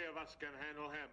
of us can handle him.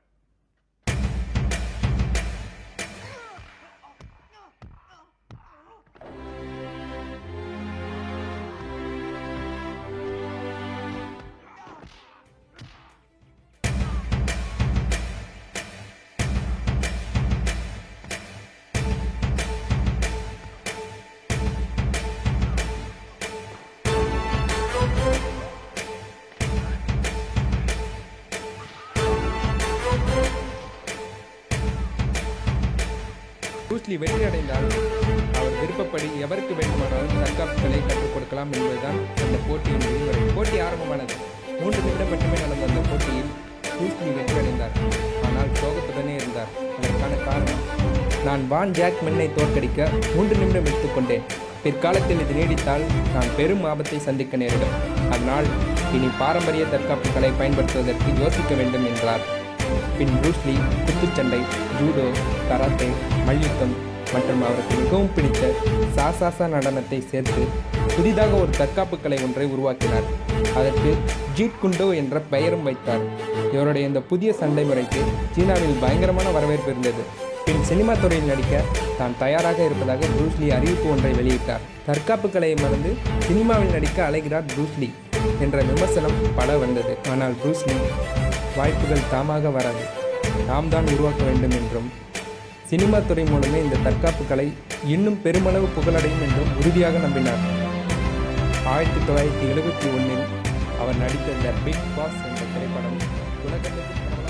Bruce Lee வெற்றி அடைந்தால் அவர் விருப்பப்படி எவருக்கு வேண்டுமானாலும் தற்காப்புகளை கற்றுக் கொடுக்கலாம் என்பதுதான் அந்த போட்டியின் விதிமுறை போட்டி ஆரம்பமானது மூன்று நிமிடம் மட்டுமே நடந்த அந்த போட்டியில் ப்ரூஸ்லி வெற்றி அடைந்தார் ஆனால் சோகத்துடனே இருந்தார் அதற்கான காரணம் நான் வான் ஜாக் மென்னை தோற்கடிக்க மூன்று நிமிடம் எடுத்துக்கொண்டேன் பிற்காலத்தில் இது நீடித்தால் நான் பெரும் ஆபத்தை சந்திக்க நேரிடும் அதனால் இனி பாரம்பரிய தற்காப்புகளை பயன்படுத்துவதற்கு யோசிக்க வேண்டும் என்றார் பின் ப்ரூஸ்லி குத்துச்சண்டை ஜூடோ கராத்தே மல்யுத்தம் மற்றும் அவருக்கு மிகவும் பிடித்த சாசாசா நடனத்தை சேர்த்து புதிதாக ஒரு தற்காப்பு கலை ஒன்றை உருவாக்கினார் அதற்கு ஜீட் குண்டோ என்ற பெயரும் வைத்தார் இவருடைய இந்த புதிய சண்டை முறைக்கு சீனாவில் பயங்கரமான வரவேற்பு இருந்தது பின் சினிமா துறையில் நடிக்க தான் தயாராக இருப்பதாக ப்ரூஸ்லி அறிவிப்பு ஒன்றை வெளியிட்டார் தற்காப்பு கலையை மறந்து சினிமாவில் நடிக்க அழைகிறார் ப்ரூஸ்லி என்ற விமர்சனம் பல வந்தது ஆனால் ப்ரூஸ்லி வாய்ப்புகள் தாமாக வராது நாம் தான் உருவாக்க வேண்டும் என்றும் சினிமா துறை மூலமே இந்த தற்காப்பு கலை இன்னும் பெருமளவு புகழடையும் என்றும் உறுதியாக நம்பினார் ஆயிரத்தி தொள்ளாயிரத்தி எழுபத்தி ஒன்றில் அவர் நடித்த த பிக் பாஸ் என்ற திரைப்படம் உலகத்துக்கு பிரபலமான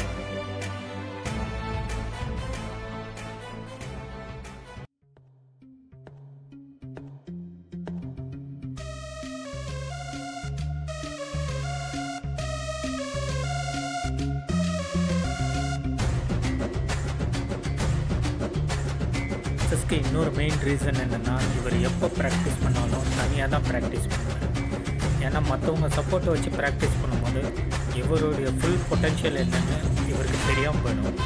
சஸ்க்கு இன்னொரு மெயின் ரீசன் என்னென்னா இவர் எப்போ ப்ராக்டிஸ் பண்ணாலும் தனியாக தான் ப்ராக்டிஸ் பண்ணுவார் ஏன்னா மற்றவங்க சப்போர்ட்டை வச்சு ப்ராக்டிஸ் பண்ணும்போது இவருடைய ஃபுல் பொட்டன்ஷியல் என்னன்னு இவருக்கு தெரியாமல் போயிடும்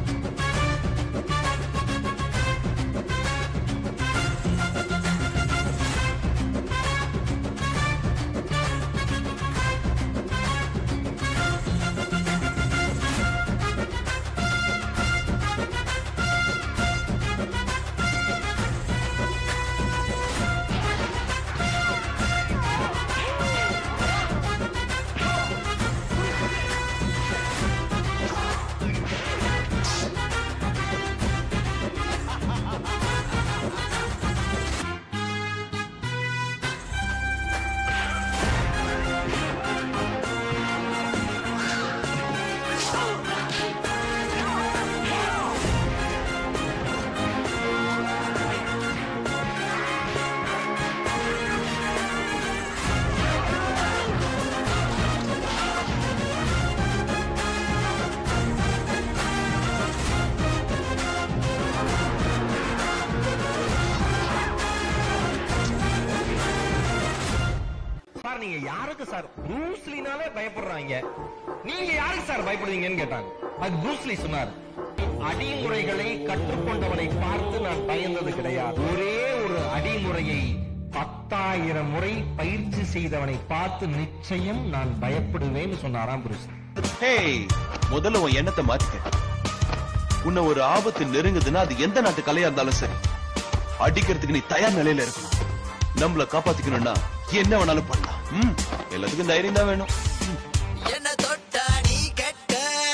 சார் நீங்க யாருக்கு சார் ப்ரூஸ்லினாலே பயப்படுறாங்க நீங்க யாருக்கு சார் பயப்படுவீங்கன்னு கேட்டாங்க அது ப்ரூஸ்லி சொன்னார் அடிமுறைகளை கற்றுக்கொண்டவனை பார்த்து நான் பயந்தது கிடையாது ஒரே ஒரு அடிமுறையை பத்தாயிரம் முறை பயிற்சி செய்தவனை பார்த்து நிச்சயம் நான் பயப்படுவேன்னு சொன்னாராம் ப்ரூஸ்லி ஹேய் முதல்ல உன் எண்ணத்தை மாத்திக்க உன்னை ஒரு ஆபத்து நெருங்குதுன்னா அது எந்த நாட்டு கலையா இருந்தாலும் சரி அடிக்கிறதுக்கு நீ தயார் நிலையில இருக்கணும் நம்மள காப்பாத்திக்கணும்னா என்ன வேணாலும் பண்ணலாம் ம், எல்லாத்துக்கும் தைரியம் தான் வேணும் என்ன தொட்டா நீ கெட்ட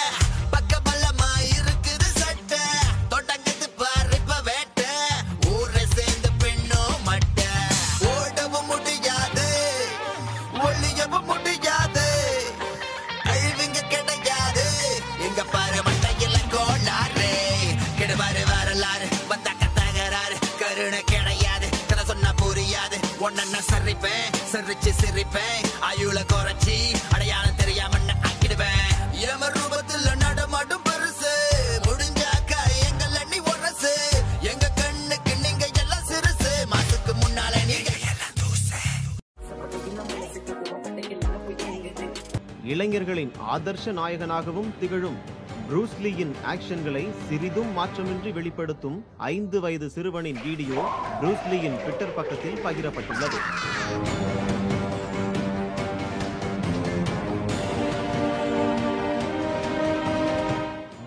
பக்கபலமா இருக்குது சட்ட தொட்டங்கத்து பாரு இப்ப வேட்ட ஊரை சேர்ந்த பெண்ணோ மட்ட ஓடவும் முடியாது ஒளியவும் முடியாது அழிவுங்க கிடையாது எங்க பாரு மட்டையில கோளாறு கெடுவாரு வரலாறு வந்தாக்க தகராறு கருணை கிடையாது கதை சொன்னா புரியாது ஒன்ன சரிப்பேன் சிரிச்சு சிரிப்பேன் ஆயுள குறைச்சி அடையாளம் தெரியாம நான் ஆக்கிடுவேன் எம ரூபத்துல நடமாடும் பரிசு முடிஞ்சாக்கா எங்கள் அண்ணி உரசு எங்க கண்ணுக்கு நீங்க எல்லாம் சிறுசு மாசுக்கு முன்னால நீங்க எல்லாம் தூசு இளைஞர்களின் ஆதர்ஷ நாயகனாகவும் திகழும் ப்ரூஸ்லியின் ஆக்ஷன்களை சிறிதும் மாற்றமின்றி வெளிப்படுத்தும் ஐந்து வயது சிறுவனின் வீடியோ ப்ரூஸ்லியின் ட்விட்டர் பக்கத்தில் பகிரப்பட்டுள்ளது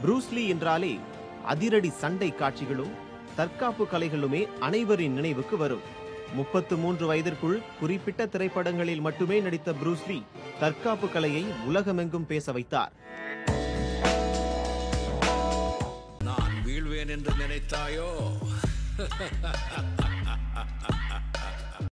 ப்ரூஸ்லி என்றாலே அதிரடி சண்டை காட்சிகளும் தற்காப்பு கலைகளுமே அனைவரின் நினைவுக்கு வரும் முப்பத்து மூன்று வயதிற்குள் குறிப்பிட்ட திரைப்படங்களில் மட்டுமே நடித்த ப்ரூஸ்லி தற்காப்பு கலையை உலகமெங்கும் பேச வைத்தார் நான் வீழ்வேன் என்று நினைத்தாயோ